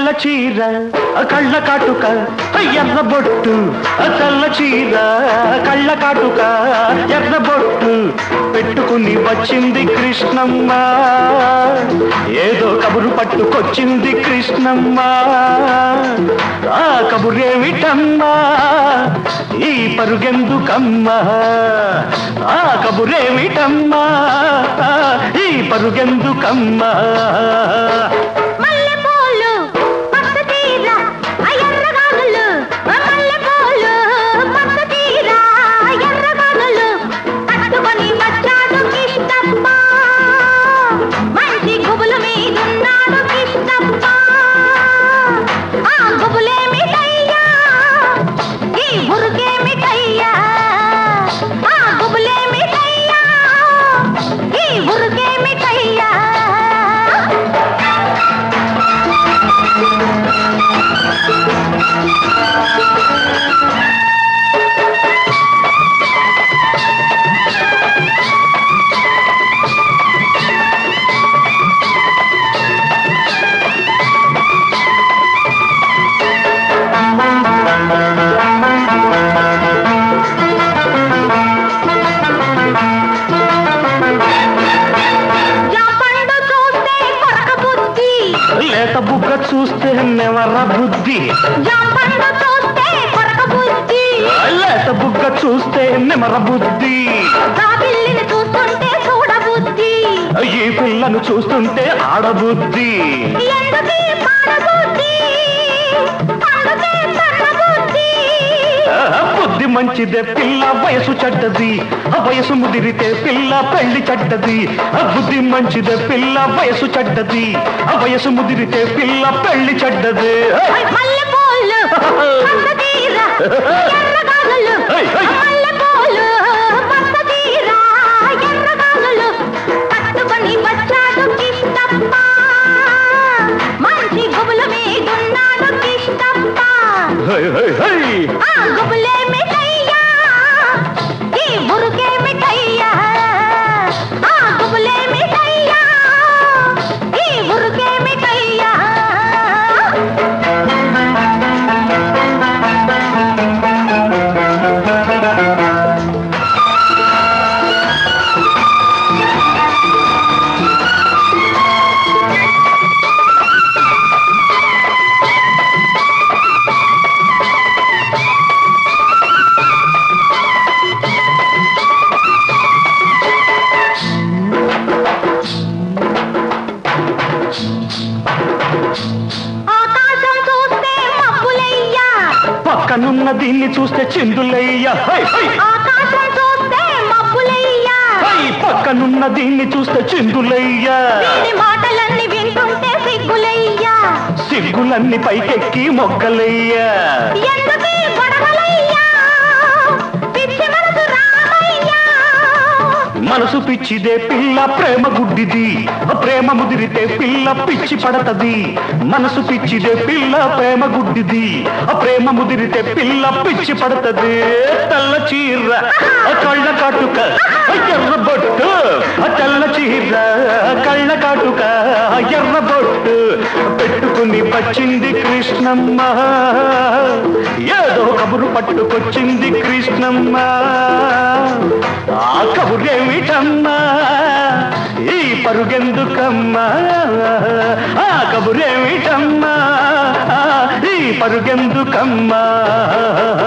తెల్ల చీర కళ్ళ కాటుక ఎర్ర బొట్టు తెల్ల చీర కళ్ళ కాటుక ఎర్ర బొట్టు పెట్టుకుని వచ్చింది కృష్ణమ్మ ఏదో కబురు పట్టుకొచ్చింది కృష్ణమ్మ ఆ కబురేమిటమ్మా ఈ పరుగెందుకమ్మా ఆ కబురేమిటమ్మా ఈ పరుగెందుకమ్మా మల్లెపూలు పచ్చ తీర ఎర్రగానులు మల్లెపూలు పచ్చ తీర ఎర్రగానులు కట్టుకొని వచ్చాడు కిష్టప్ప మంచి గుబులు మీదున్నాడు కిష్టప్ప ఆ గుబులేమిటయ్యా ఈ బురుకేమిటయ్యా ఆ గుబులేమిటయ్యా ఈ బురుకేమిటయ్యా జాపండు చూస్తే కొరక బుద్ధి లేత బుగ్గ చూస్తే నెవర బుద్ధి జాపండు చూస్తే కొరక బుద్ధి లేత బుగ్గ చూస్తే నెమర బుద్ధి జాబిల్లిని చూస్తుంటే చూడబుద్ధి ఈ పిల్లను చూస్తుంటే ఆడబుద్ధి ఎందుకీ పాడబుద్ధి అందుకే తన్నబుద్ధి ఆ, బుద్ధి మంచిదే పిల్ల వయసు చెడ్డది ఆ వయసు ముదిరితే పిల్ల పెళ్లి చెడ్డది ఆ బుద్ధి మంచిదే పిల్ల వయసు చెడ్డది ఆ వయసు ముదిరితే పిల్ల పెళ్లి చెడ్డది మల్లెపూలు పచ్చదీర ఎర్రగానులు ఏయ్, ఏయ్. మల్లెపూలు పచ్చదీర ఎర్రగానులు కట్టుకొని వచ్చాడు కిష్టప్ప మంచి గుబులు మీదున్నాడు కిష్టప్ప హై, హై, హై. ఆ గుబులేమిటయ్యా ఈ బురుకేమిటయ్యా ఆ గుబులేమిటయ్యా ఈ బురుకేమిటయ్యా ఆకాశం చూస్తే మబ్బులయ్యా పక్కనున్న దీన్ని చూస్తే చిందులయ్య హై, హై. ఆకాశం చూస్తే మబ్బులయ్యా హై, పక్కనున్న దీన్ని చూస్తే చిందులయ్య దీని మాటలన్నీ వింటుంటే సిగ్గులయ్యా సిగ్గులన్నీ పైకెక్కి మొగ్గలయ్య ఎందుకీ గొడవలయ్యా పిచ్చి మనసు రామయ్యా మనసు పిచ్చిదే పిల్ల ప్రేమ గుడ్డిది ప్రేమ ముదిరితే పిల్ల పిచ్చి పడతది మనసు పిచ్చిదే పిల్ల ప్రేమ గుడ్డిది ప్రేమ ముదిరితే పిల్ల పిచ్చి పడతది తెల్ల చీర కళ్ళ కాటుక ఎర్ర బొట్టు తెల్ల చీర కళ్ళ కాటుక ఎర్ర బొట్టు పెట్టుకుని వచ్చింది కృష్ణమ్మ ఏదో కబురు పట్టుకొచ్చింది కృష్ణమ్మ ఆ కబురేమిటమ్మా ఈ పరుగెందుకమ్మా ఆ కబురేమిటమ్మా ఈ పరుగెందుకమ్మా